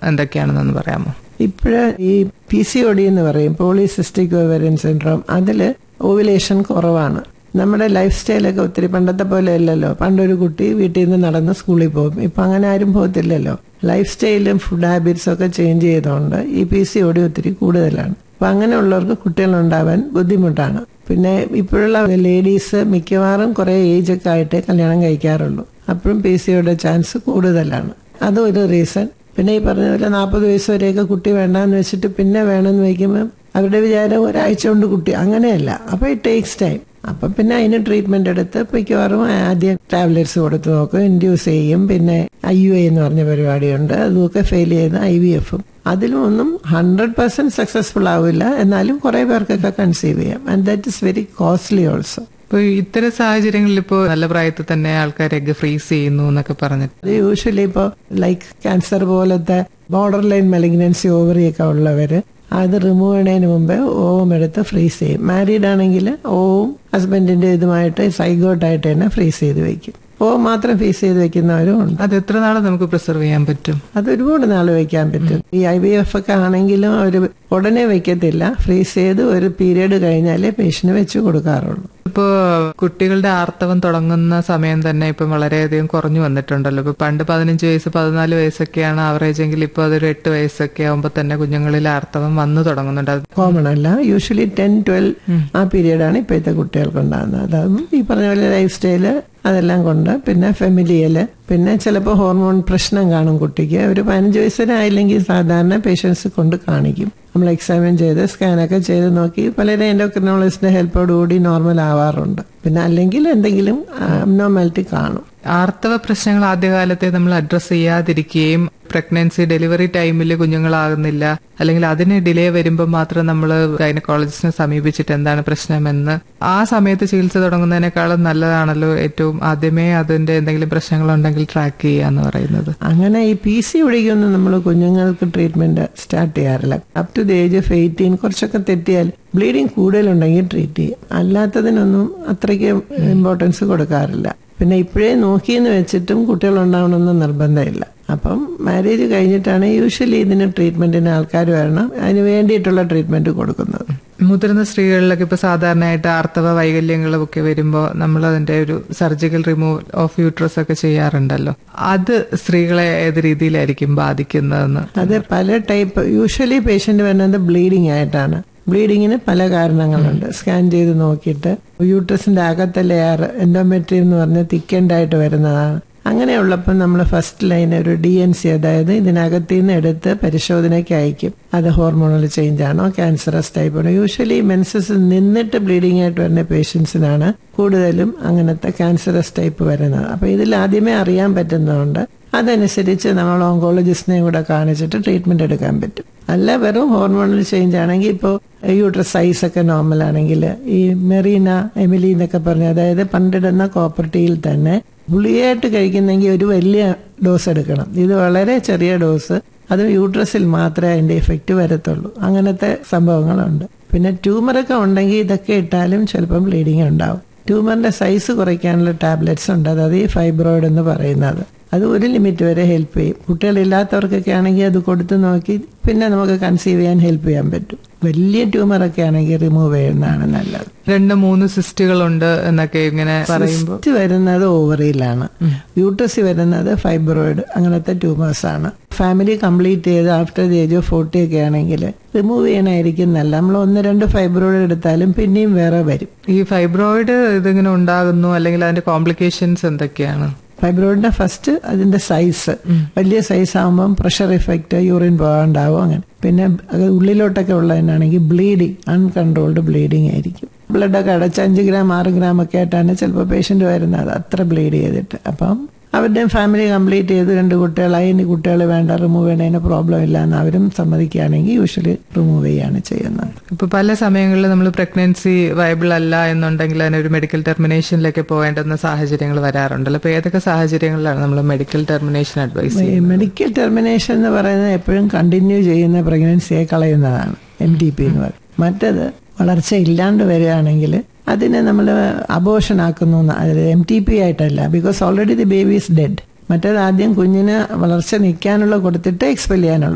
എന്തൊക്കെയാണെന്നൊന്ന് പറയാമോ ഇപ്പോഴ് ഈ പി സി ഒ ഡി എന്ന് പറയും പോളിസിസ്റ്റിക് ഓവറിയൻ സിൻഡ്രോം അതില് ഓവുലേഷൻ കുറവാണ് നമ്മുടെ ലൈഫ് സ്റ്റൈലൊക്കെ ഒത്തിരി പണ്ടത്തെ പോലെ അല്ലല്ലോ പണ്ടൊരു കുട്ടി വീട്ടിൽ നിന്ന് നടന്ന് സ്കൂളിൽ പോകും ഇപ്പൊ അങ്ങനെ ആരും പോകത്തില്ലല്ലോ ലൈഫ് സ്റ്റൈലും ഫുഡ് ഹാബിറ്റ്സും ഒക്കെ ചേഞ്ച് ചെയ്തുകൊണ്ട് ഈ പി സി ഒ ഡി ഒത്തിരി കൂടുതലാണ് അപ്പൊ അങ്ങനെയുള്ളവർക്ക് കുട്ടികളുണ്ടാവാൻ ബുദ്ധിമുട്ടാണ് പിന്നെ ഇപ്പോഴുള്ള ലേഡീസ് മിക്കവാറും കുറെ ഏജ് ഒക്കെ ആയിട്ട് കല്യാണം കഴിക്കാറുള്ളൂ അപ്പോഴും പി സി ഒയുടെ ചാൻസ് കൂടുതലാണ് അതും ഒരു റീസൺ പിന്നെ ഈ പറഞ്ഞ പോലെ നാൽപ്പത് വയസ്സ് വരെയൊക്കെ കുട്ടി വേണ്ടാന്ന് വെച്ചിട്ട് പിന്നെ വേണമെന്ന് വയ്ക്കുമ്പോൾ അവരുടെ വിചാരം ഒരാഴ്ച കൊണ്ട് കുട്ടി അങ്ങനെയല്ല അപ്പൊ ഇറ്റ് ടേക്സ് ടൈം അപ്പൊ പിന്നെ അതിന് ട്രീറ്റ്മെന്റ് എടുത്ത് മിക്കവാറും ആദ്യം ടാബ്ലറ്റ്സ് കൊടുത്ത് നോക്കും ഇൻഡ്യൂസ് ചെയ്യും പിന്നെ ഐ യു എന്ന് പറഞ്ഞ പരിപാടിയുണ്ട് അതുമൊക്കെ ഫെയിൽ ചെയ്ത് ഐ വി എഫും അതിലും ഒന്നും ഹൺഡ്രഡ് പെർസെന്റ് സക്സസ്ഫുൾ ആവില്ല എന്നാലും കുറെ പേർക്കൊക്കെ കൺസീവ് ചെയ്യാം and that is very costly also ഇപ്പൊ ഇത്തരം സാഹചര്യങ്ങളിൽ ഇപ്പോൾ നല്ല പ്രായത്തിൽ തന്നെ ആൾക്കാർ എഗ് ഫ്രീസ് ചെയ്യുന്നു എന്നൊക്കെ പറഞ്ഞിട്ട് അത് യൂഷ്വലി ഇപ്പോൾ ലൈക്ക് ക്യാൻസർ പോലത്തെ ബോർഡർ ലൈൻ മെലിഗ്നൻസി ഓവറി ഒക്കെ ഉള്ളവര് അത് റിമൂവ് ചെയ്യുന്നതിന് മുമ്പേ ഓവം എടുത്ത് ഫ്രീസ് ചെയ്യും മാരീഡ് ആണെങ്കിൽ ഓവും ഹസ്ബൻഡിന്റെ ഇതുമായിട്ട് സൈഗോട്ടായിട്ട് തന്നെ ഫ്രീസ് ചെയ്ത് വെക്കും ഓവം മാത്രം ഫ്രീസ് ചെയ്ത് വെക്കുന്നവരും ഉണ്ട് അത് എത്ര നാൾ നമുക്ക് പ്രിസർവ് ചെയ്യാൻ പറ്റും അത് ഒരുപാട് നാൾ വെക്കാൻ പറ്റും ഈ ഐ വി എഫ് ഒക്കെ ആണെങ്കിലും അവർ ഉടനെ വെക്കത്തില്ല ഫ്രീസ് ചെയ്ത് ഒരു പീരീഡ് കഴിഞ്ഞാലേ പേഷ്യന് വെച്ച് കൊടുക്കാറുള്ളൂ ഇപ്പോ കുട്ടികളുടെ ആർത്തവം തുടങ്ങുന്ന സമയം തന്നെ ഇപ്പം വളരെയധികം കുറഞ്ഞു വന്നിട്ടുണ്ടല്ലോ ഇപ്പൊ പണ്ട് പതിനഞ്ച് വയസ്സ് പതിനാല് വയസ്സൊക്കെയാണ് ആവറേജ് എങ്കിൽ ഇപ്പൊ അതൊരു എട്ട് വയസ്സൊക്കെ ആകുമ്പോൾ തന്നെ കുഞ്ഞുങ്ങളിൽ ആർത്തവം വന്നു തുടങ്ങുന്നുണ്ട് അത് കോമൺ അല്ല യൂഷ്വലി ടെൻ ട്വൽവ് ആ പീരീഡാണ് ഇപ്പോഴത്തെ കുട്ടികൾക്ക് ഉണ്ടാകുന്നത് അതും ഈ പറഞ്ഞ പോലെ ലൈഫ് സ്റ്റൈല് അതെല്ലാം കൊണ്ട് പിന്നെ ഫെമിലിയല് പിന്നെ ചിലപ്പോൾ ഹോർമോൺ പ്രശ്നം കാണും കുട്ടിക്ക് ഒരു പതിനഞ്ച് വയസ്സിനായില്ലെങ്കിൽ സാധാരണ പേഷ്യൻസ് കൊണ്ട് കാണിക്കും നമ്മൾ എക്സാമിൻ ചെയ്ത് സ്കാനൊക്കെ ചെയ്ത് നോക്കി പലരും എൻഡോക്രിനോളജിസ്റ്റിന്റെ ഹെൽപ്പോടുകൂടി നോർമൽ ആവാറുണ്ട് പിന്നെ അല്ലെങ്കിൽ എന്തെങ്കിലും അബ്നോർമാലിറ്റി കാണും ആർത്തവ പ്രശ്നങ്ങൾ ആദ്യകാലത്തെ നമ്മൾ അഡ്രസ്സ് ചെയ്യാതിരിക്കുകയും പ്രഗ്നൻസി ഡെലിവറി ടൈമിൽ കുഞ്ഞുങ്ങളാകുന്നില്ല അല്ലെങ്കിൽ അതിന് ഡിലേ വരുമ്പോൾ മാത്രം നമ്മൾ ഗൈനക്കോളജിസ്റ്റിനെ സമീപിച്ചിട്ട് എന്താണ് പ്രശ്നമെന്ന് ആ സമയത്ത് ചികിത്സ തുടങ്ങുന്നതിനേക്കാളും നല്ലതാണല്ലോ ഏറ്റവും ആദ്യമേ അതിന്റെ എന്തെങ്കിലും പ്രശ്നങ്ങളുണ്ടെങ്കിൽ ട്രാക്ക് ചെയ്യുക എന്ന് പറയുന്നത് അങ്ങനെ ഈ പി സി ഒഴികൊന്നും നമ്മൾ കുഞ്ഞുങ്ങൾക്ക് ട്രീറ്റ്മെന്റ് സ്റ്റാർട്ട് ചെയ്യാറില്ല up to the age of eighteen കുറച്ചൊക്കെ തെറ്റിയാൽ ബ്ലീഡിങ് കൂടുതലുണ്ടെങ്കിൽ ട്രീറ്റ് ചെയ്യും അല്ലാത്തതിനൊന്നും അത്രയ്ക്ക് ഇമ്പോർട്ടൻസ് കൊടുക്കാറില്ല പിന്നെ ഇപ്പോഴേ നോക്കിയെന്ന് വെച്ചിട്ടും കുട്ടികൾ ഉണ്ടാവണമെന്ന് നിർബന്ധമില്ല അപ്പം മാരേജ് കഴിഞ്ഞിട്ടാണ് യൂഷ്വലി ഇതിന് ട്രീറ്റ്മെന്റിന് ആൾക്കാർ വരണം അതിന് വേണ്ടിയിട്ടുള്ള ട്രീറ്റ്മെന്റ് കൊടുക്കുന്നത് മുതിർന്ന സ്ത്രീകളിലൊക്കെ ഇപ്പൊ സാധാരണയായിട്ട് ആർത്തവ വൈകല്യങ്ങളും ഒക്കെ വരുമ്പോൾ നമ്മൾ അതിന്റെ ഒരു സർജിക്കൽ റിമൂവ് ഓഫ് യൂട്രസ് ഒക്കെ ചെയ്യാറുണ്ടല്ലോ അത് സ്ത്രീകളെ ഏത് രീതിയിലായിരിക്കും ബാധിക്കുന്നതെന്ന് അത് പല ടൈപ്പ് യൂഷ്വലി പേഷ്യന്റ് വരുന്നത് ബ്ലീഡിംഗ് ആയിട്ടാണ് ബ്ലീഡിങ്ങിന് പല കാരണങ്ങളുണ്ട് സ്കാൻ ചെയ്ത് നോക്കിയിട്ട് യൂട്രസിന്റെ അകത്തെ ലെയർ എൻഡോമെട്രി എന്ന് പറഞ്ഞ് തിക്കൻഡായിട്ട് വരുന്നതാണ് അങ്ങനെയുള്ളപ്പോൾ നമ്മൾ ഫസ്റ്റ് ലൈൻ ഒരു ഡി എൻ സി അതായത് ഇതിനകത്ത് നിന്ന് എടുത്ത് പരിശോധനയ്ക്ക് അയക്കും അത് ഹോർമോണൽ ചേഞ്ച് ആണോ ക്യാൻസറസ് ടൈപ്പ് ആണോ യൂഷ്വലി മെൻസസ് നിന്നിട്ട് ബ്ലീഡിംഗ് ആയിട്ട് വരുന്ന പേഷ്യൻസിനാണ് കൂടുതലും അങ്ങനത്തെ ക്യാൻസറസ് ടൈപ്പ് വരുന്നത് അപ്പൊ ഇതിൽ ആദ്യമേ അറിയാൻ പറ്റുന്നതുകൊണ്ട് അതനുസരിച്ച് നമ്മൾ ഓങ്കോളജിസ്റ്റിനെ കൂടെ കാണിച്ചിട്ട് ട്രീറ്റ്മെന്റ് എടുക്കാൻ പറ്റും അല്ല വെറും ഹോർമോണൽ ചേഞ്ച് ആണെങ്കിൽ ഇപ്പോൾ യൂട്രസ് സൈസ് ഒക്കെ നോർമൽ ആണെങ്കിൽ ഈ മെറീന എമിലി എന്നൊക്കെ പറഞ്ഞ അതായത് പണ്ടിടുന്ന കോപ്പർട്ടിയിൽ തന്നെ ഗുളികയായിട്ട് കഴിക്കുന്നെങ്കിൽ ഒരു വലിയ ഡോസ് എടുക്കണം ഇത് വളരെ ചെറിയ ഡോസ് അത് യൂട്രസിൽ മാത്രമേ അതിന്റെ എഫക്റ്റ് വരത്തുള്ളൂ അങ്ങനത്തെ സംഭവങ്ങളുണ്ട് പിന്നെ ട്യൂമറൊക്കെ ഉണ്ടെങ്കിൽ ഇതൊക്കെ ഇട്ടാലും ചിലപ്പം ബ്ലീഡിങ് ഉണ്ടാവും ട്യൂമറിന്റെ സൈസ് കുറയ്ക്കാനുള്ള ടാബ്ലറ്റ്സ് ഉണ്ട് അതായത് ഈ ഫൈബ്രോയിഡ് എന്ന് പറയുന്നത് അത് ഒരു ലിമിറ്റ് വരെ ഹെൽപ്പ് ചെയ്യും കുട്ടികളില്ലാത്തവർക്കൊക്കെ ആണെങ്കിൽ അത് കൊടുത്തു നോക്കി പിന്നെ നമുക്ക് കൺസീവ് ചെയ്യാൻ ഹെൽപ്പ് ചെയ്യാൻ പറ്റും വലിയ ട്യൂമറൊക്കെ ആണെങ്കിൽ റിമൂവ് ചെയ്യുന്നതാണ് നല്ലത് രണ്ട് മൂന്ന് സിസ്റ്റുകളുണ്ട് എന്നൊക്കെ ഇങ്ങനെ പറയുമ്പോൾ സിസ്റ്റ് വരുന്നത് ഓവറിയിലാണ് യൂട്രസി വരുന്നത് ഫൈബ്രോയിഡ് അങ്ങനത്തെ ട്യൂമേഴ്സ് ആണ് ഫാമിലി കംപ്ലീറ്റ് ചെയ്ത് after the age of forty ഒക്കെ ആണെങ്കിൽ റിമൂവ് ചെയ്യണമായിരിക്കും നല്ല നമ്മൾ ഒന്ന് രണ്ട് ഫൈബ്രോയിഡ് എടുത്താലും പിന്നെയും വേറെ വരും ഈ ഫൈബ്രോയിഡ് ഇതിങ്ങനെ ഉണ്ടാകുന്നു അല്ലെങ്കിൽ അതിന്റെ കോംപ്ലിക്കേഷൻസ് എന്തൊക്കെയാണ് ഫൈബ്രോയിഡിന്റെ ഫസ്റ്റ് അതിന്റെ സൈസ് വലിയ സൈസ് ആകുമ്പം പ്രഷർ ഇഫക്റ്റ് യൂറിൻ പോകാണ്ടാവും അങ്ങനെ പിന്നെ അത് ഉള്ളിലോട്ടൊക്കെ ഉള്ളതിനാണെങ്കിൽ ബ്ലീഡിങ് അൺകൺട്രോൾഡ് ബ്ലീഡിങ് ആയിരിക്കും ബ്ലഡൊക്കെ അടച്ച് അഞ്ച് ഗ്രാം ആറ് ഗ്രാം ഒക്കെ ആയിട്ടാണ് ചിലപ്പോൾ പേഷ്യന്റ് വരുന്നത് അത്ര ബ്ലീഡ് ചെയ്തിട്ട് അപ്പം അവരുടെ ഫാമിലി കംപ്ലീറ്റ് ചെയ്ത് രണ്ട് കുട്ടികളായി ഇനി കുട്ടികൾ വേണ്ട റിമൂവ് ചെയ്യണതിന് പ്രോബ്ലം ഇല്ല എന്ന് അവരും സമ്മതിക്കുകയാണെങ്കിൽ യൂഷ്വലി റിമൂവ് ചെയ്യാണ് ചെയ്യുന്നത് ഇപ്പൊ പല സമയങ്ങളിൽ നമ്മൾ പ്രഗ്നൻസി വയബിൾ അല്ല എന്നുണ്ടെങ്കിൽ അതിനൊരു മെഡിക്കൽ ടെർമിനേഷനിലേക്ക് പോകേണ്ടുന്ന സാഹചര്യങ്ങൾ വരാറുണ്ടല്ലോ അപ്പൊ ഏതൊക്കെ സാഹചര്യങ്ങളിലാണ് നമ്മൾ മെഡിക്കൽ ടെർമിനേഷൻ അഡ്വൈസ് ഈ മെഡിക്കൽ ടെർമിനേഷൻ എന്ന് പറയുന്നത് എപ്പോഴും കണ്ടിന്യൂ ചെയ്യുന്ന പ്രഗ്നൻസിയെ കളയുന്നതാണ് എം ടി പി എന്ന് പറയും മറ്റത് വളർച്ച ഇല്ലാണ്ട് വരികയാണെങ്കിൽ അതിനെ നമ്മൾ അബോഷൻ ആക്കുന്നു അതായത് എം ടി പി ആയിട്ടല്ല because already the baby is dead മറ്റേത് ആദ്യം കുഞ്ഞിന് വളർച്ച നിൽക്കാനുള്ള കൊടുത്തിട്ട് എക്സ്പെൽ ചെയ്യാനുള്ള